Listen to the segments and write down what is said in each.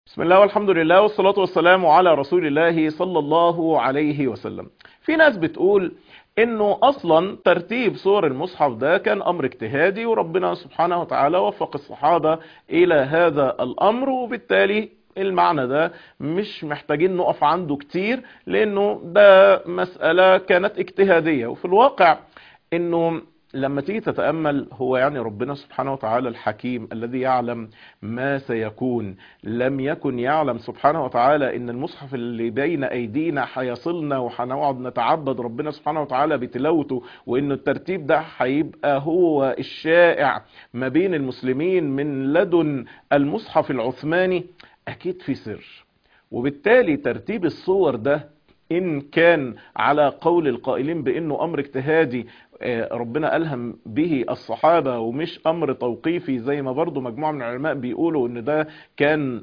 بسم الله والحمد لله والصلاة والسلام على رسول الله صلى الله عليه وسلم في ناس بتقول انه اصلا ترتيب سور المصحف ده كان امر اجتهادي وربنا سبحانه وتعالى وفق الصحابة الى هذا الامر وبالتالي المعنى ده مش محتاجين نقف عنده كتير لانه ده مسألة كانت اجتهادية وفي الواقع انه لما تيجي تتأمل هو يعني ربنا سبحانه وتعالى الحكيم الذي يعلم ما سيكون لم يكن يعلم سبحانه وتعالى ان المصحف اللي بين ايدينا هيصلنا وهنقعد نتعبد ربنا سبحانه وتعالى بتلاوته وان الترتيب ده هيبقى هو الشائع ما بين المسلمين من لدن المصحف العثماني اكيد في سر وبالتالي ترتيب الصور ده ان كان على قول القائلين بانه امر اجتهادي ربنا ألهم به الصحابة ومش أمر توقيفي زي ما برضو مجموعة من العلماء بيقولوا ان ده كان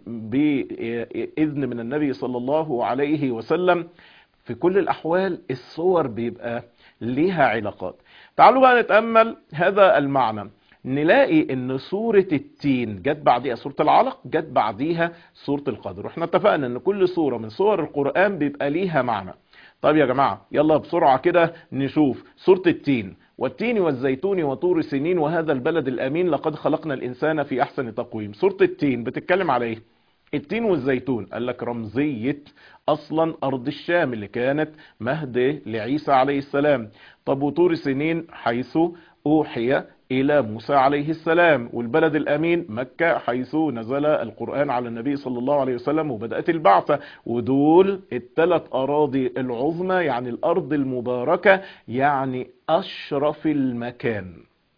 بإذن من النبي صلى الله عليه وسلم في كل الأحوال الصور بيبقى ليها علاقات تعالوا بقى نتأمل هذا المعنى نلاقي ان سورة التين جت بعديها سورة العلق جت بعديها سورة القدر واحنا اتفقنا ان كل سورة من سور القرآن بيبقى ليها معنى طيب يا جماعة يلا بسرعة كده نشوف سورة التين والتين والزيتون وطور سنين وهذا البلد الأمين لقد خلقنا الإنسان في أحسن تقويم سورة التين بتتكلم على إيه التين والزيتون قال لك رمزية أصلا أرض الشام اللي كانت مهد لعيسى عليه السلام طب وطور سنين حيث أوحي إلى موسى عليه السلام والبلد الأمين مكة حيث نزل القرآن على النبي صلى الله عليه وسلم وبدأت البعثة ودول الثلاث أراضي العظمى يعني الأرض المباركة يعني أشرف المكان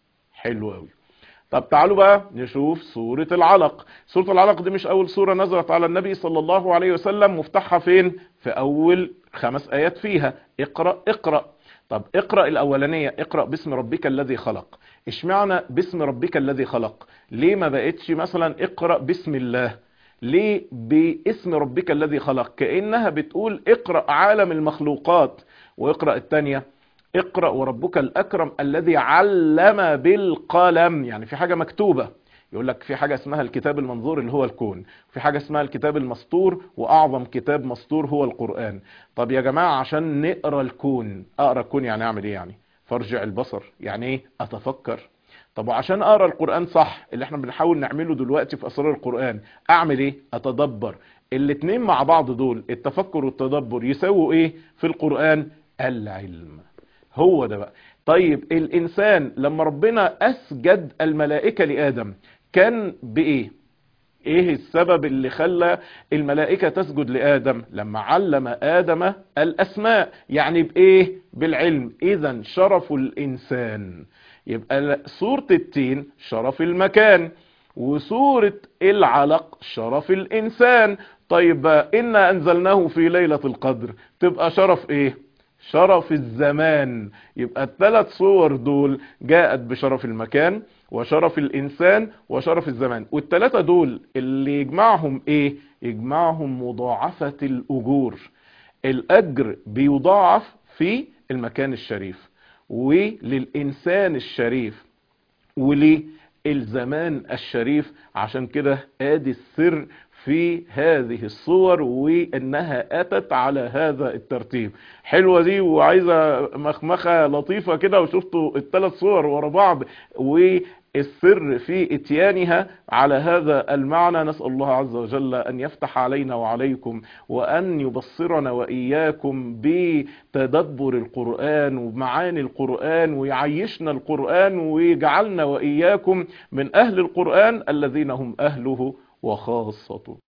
حلو أوي طب تعالوا بقى نشوف سورة العلق سورة العلق دي مش أول سورة نزلت على النبي صلى الله عليه وسلم مفتاحها فين في أول خمس آيات فيها اقرأ اقرأ طب اقرأ الأولانية اقرأ باسم ربك الذي خلق اشمعنى باسم ربك الذي خلق ليه ما بقتش مثلا اقرأ باسم الله ليه باسم ربك الذي خلق كأنها بتقول اقرأ عالم المخلوقات واقرأ التانية اقرأ وربك الأكرم الذي علم بالقلم يعني في حاجة مكتوبة يقول لك في حاجة اسمها الكتاب المنظور اللي هو الكون في حاجة اسمها الكتاب المسطور وأعظم كتاب مسطور هو القرآن طب يا جماعة عشان نقرأ الكون أقرأ الكون يعني أعمل إيه يعني فارجع البصر يعني إيه أتفكر طب وعشان أقرأ القرآن صح اللي احنا بنحاول نعمله دلوقتي في أسرار القرآن أعمل إيه أتدبر الاتنين مع بعض دول التفكر والتدبر يساووا إيه في القرآن العلم هو ده بقى طيب الإنسان لما ربنا أسجد الملائكة لآدم كان بإيه ايه السبب اللي خلى الملائكة تسجد لآدم لما علم آدم الأسماء يعني بإيه بالعلم إذا شرف الإنسان يبقى سورة التين شرف المكان وسورة العلق شرف الإنسان طيب إنا أنزلناه في ليلة القدر تبقى شرف إيه شرف الزمان يبقى الثلاث صور دول جاءت بشرف المكان وشرف الإنسان وشرف الزمان والثلاثة دول اللي يجمعهم إيه يجمعهم مضاعفة الأجور الأجر بيضاعف في المكان الشريف وللإنسان الشريف وللزمان الشريف عشان كده ادي السر في هذه الصور وانها اتت على هذا الترتيب حلوة دي وعايزة مخمخة لطيفة كده وشفتوا الثلاث صور ورا بعض والسر في اتيانها على هذا المعنى نسأل الله عز وجل ان يفتح علينا وعليكم وان يبصرنا واياكم بتدبر القرآن ومعاني القرآن ويعيشنا القرآن ويجعلنا واياكم من اهل القرآن الذين هم اهله وخاصته